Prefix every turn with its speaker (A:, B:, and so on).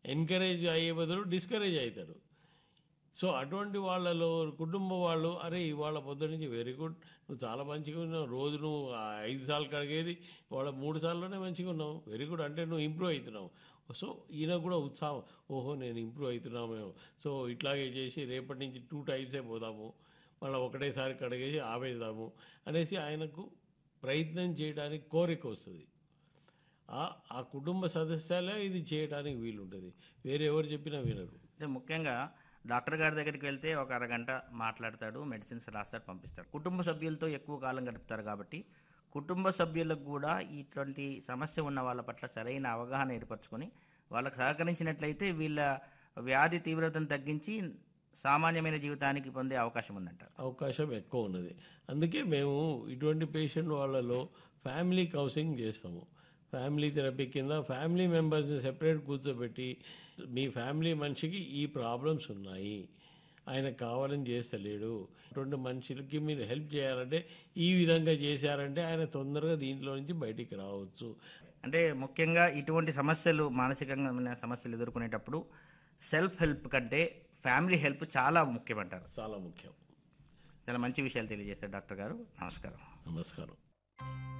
A: encourage అయ్యే బదులు discourage అవుతాడు సో అటువంటి వాళ్ళలో కుటుంబ వాళ్ళు అరే ఇవాళ పొద్దు నుంచి వెరీ గుడ్ నువ్వు చాలా మంచిగా ఉన్నావు రోజు నువ్వు ఆ ఐదు సార్లు కడిగేది ఇవాళ మూడు సార్లునే మంచిగా ఉన్నావు వెరీ గుడ్ అంటే నువ్వు ఇంప్రూవ్ అవుతున్నావు సో ఈయన కూడా ఉత్సాహం ఓహో నేను ఇంప్రూవ్ అవుతున్నామేమో సో ఇట్లాగే చేసి రేపటి నుంచి టూ టైమ్సే పోదాము మళ్ళీ ఒకటేసారి కడిగేసి ఆపేద్దాము అనేసి ఆయనకు ప్రయత్నం చేయడానికి కోరిక వస్తుంది ఆ- ఆ కుటుంబ సదస్యాలే ఇది చేయడానికి వీలుంటుంది వేరే ఎవరు చెప్పినా వినరు
B: అంటే ముఖ్యంగా డాక్టర్ గారి దగ్గరికి వెళ్తే ఒక అరగంట మాట్లాడతాడు మెడిసిన్స్ రాస్తాడు పంపిస్తాడు కుటుంబ సభ్యులతో ఎక్కువ కాలం గడుపుతారు కాబట్టి కుటుంబ సభ్యులకు కూడా ఇటువంటి సమస్య ఉన్న వాళ్ళ పట్ల సరైన అవగాహన ఏర్పరచుకొని వాళ్ళకి సహకరించినట్లయితే వీళ్ళ వ్యాధి తీవ్రతను తగ్గించి సామాన్యమైన జీవితానికి పొందే అవకాశం ఉందంటారు
A: అవకాశం ఎక్కువ ఉన్నది అందుకే మేము ఇటువంటి పేషెంట్ వాళ్ళలో ఫ్యామిలీ కౌన్సిలింగ్ చేస్తాము ఫ్యామిలీ థెరపీ కింద ఫ్యామిలీ మెంబర్స్ని సెపరేట్ కూర్చోబెట్టి మీ ఫ్యామిలీ మనిషికి ఈ ప్రాబ్లమ్స్ ఉన్నాయి ఆయన కావాలని చేస్తలేడు అటువంటి మనుషులకి మీరు హెల్ప్ చేయాలంటే ఈ విధంగా చేశారంటే ఆయన తొందరగా దీంట్లో నుంచి బయటికి రావచ్చు
B: అంటే ముఖ్యంగా ఇటువంటి సమస్యలు మానసికంగా సమస్యలు ఎదుర్కొనేటప్పుడు సెల్ఫ్ హెల్ప్ కంటే ఫ్యామిలీ హెల్ప్ చాలా ముఖ్యమంటారు
A: చాలా ముఖ్యం
B: చాలా మంచి విషయాలు తెలియజేశారు డాక్టర్ గారు నమస్కారం
A: నమస్కారం